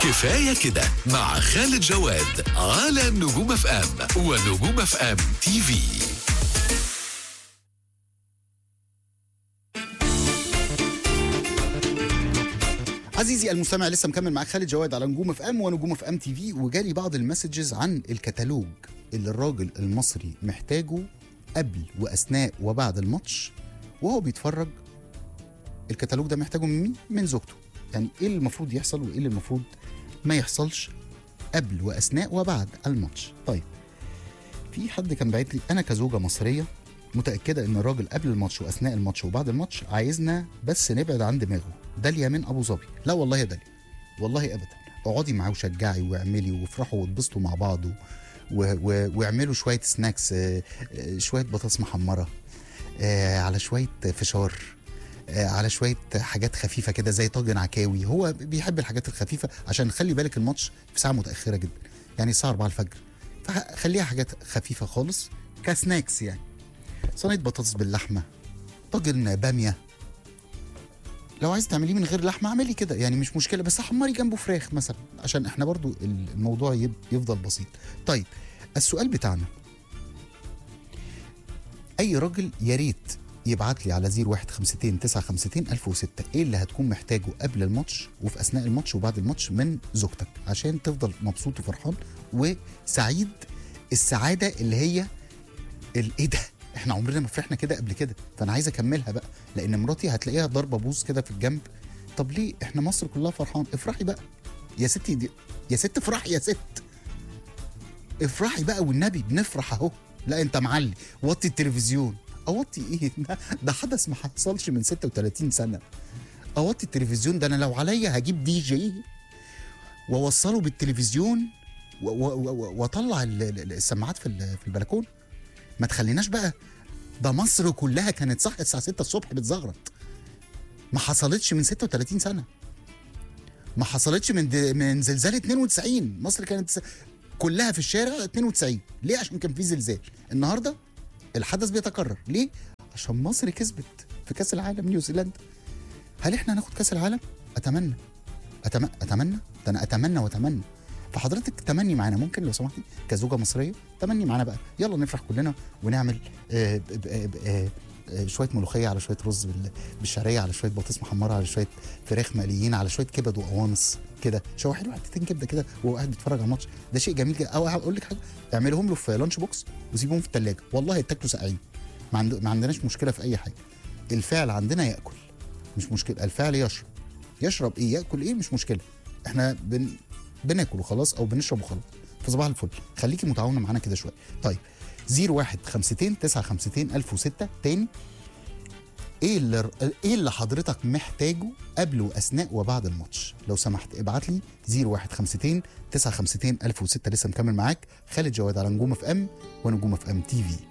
كفاية كده مع خالد جواد على نجوم اف ام ونجوم اف ام تي في عزيزي المستمع لسه مكمل معاك خالد جواد على نجوم اف ام ونجوم اف ام تي في وجالي بعض المسجز عن الكتالوج اللي الراجل المصري محتاجه قبل واثناء وبعد الماتش وهو بيتفرج الكتالوج ده محتاجه من مين؟ من زوجته يعني ايه اللي المفروض يحصل وايه اللي المفروض ما يحصلش قبل واثناء وبعد الماتش طيب في حد كان باعت لي انا كزوجه مصريه متاكده ان الراجل قبل الماتش واثناء الماتش وبعد الماتش عايزنا بس نبعد عن دماغه داليا من ابو ظبي لا والله يا داليا والله ابدا اقعدي معاه وشجعي واعملي وافرحوا واتبسطوا مع بعض و... و... و... واعملوا شويه سناكس آه، آه، شويه بطاطس محمره آه، على شويه فشار آه، على شويه حاجات خفيفه كده زي طاجن عكاوي هو بيحب الحاجات الخفيفه عشان خلي بالك الماتش في ساعه متاخره جدا يعني الساعه 4 الفجر فخليها حاجات خفيفه خالص كسناكس يعني صينيه بطاطس باللحمه طاجن باميه لو عايز تعمليه من غير لحمه اعملي كده يعني مش مشكله بس حمري جنبه فراخ مثلا عشان احنا برضو الموضوع يب- يفضل بسيط طيب السؤال بتاعنا اي راجل يا ريت يبعت لي على 0152 952 1006 ايه اللي هتكون محتاجه قبل الماتش وفي اثناء الماتش وبعد الماتش من زوجتك عشان تفضل مبسوط وفرحان وسعيد السعاده اللي هي ال- ايه ده احنا عمرنا ما فرحنا كده قبل كده فانا عايز اكملها بقى لان مراتي هتلاقيها ضربه بوز كده في الجنب طب ليه احنا مصر كلها فرحان افرحي بقى يا ستي دي يا ست افرحي يا ست افرحي بقى والنبي بنفرح اهو لا انت معلي وطي التلفزيون اوطي ايه ده, ده حدث ما حصلش من 36 سنه اوطي التلفزيون ده انا لو عليا هجيب دي جي واوصله بالتلفزيون و- و- و- واطلع ال- ال- السماعات في ال- في البلكونه ما تخليناش بقى ده مصر كلها كانت صح الساعه 6 الصبح بتزغرط ما حصلتش من 36 سنه ما حصلتش من د... من زلزال 92 مصر كانت س- كلها في الشارع 92 ليه عشان كان في زلزال النهارده الحدث بيتكرر ليه عشان مصر كسبت في كاس العالم نيوزيلندا هل احنا هناخد كاس العالم اتمنى أتم... اتمنى ده انا اتمنى واتمنى فحضرتك تمني معانا ممكن لو سمحتي كزوجه مصريه تمني معانا بقى يلا نفرح كلنا ونعمل آه ب- ب- آه آه شويه ملوخيه على شويه رز بال- بالشعريه على شويه بطاطس محمره على شويه فراخ مقليين على شويه كبد وقوانص كده شوحي له حتتين كبده كده وهو قاعد بيتفرج على الماتش ده شيء جميل جدا او اقول لك حاجه اعملهم له في لانش بوكس وسيبهم في الثلاجه والله يتاكلوا ساقعين ما, عند... ما عندناش مشكله في اي حاجه الفعل عندنا ياكل مش مشكله الفعل يشرب يشرب ايه ياكل ايه مش مشكله احنا بن... بناكل وخلاص او بنشرب وخلاص فصباح الفل خليكي متعاونه معانا كده شويه طيب 01 52 952 1006 تاني ايه اللي ايه اللي حضرتك محتاجه قبل واثناء وبعد الماتش لو سمحت ابعت لي 01 52 952 1006 لسه مكمل معاك خالد جواد على نجوم اف ام ونجوم اف ام تي في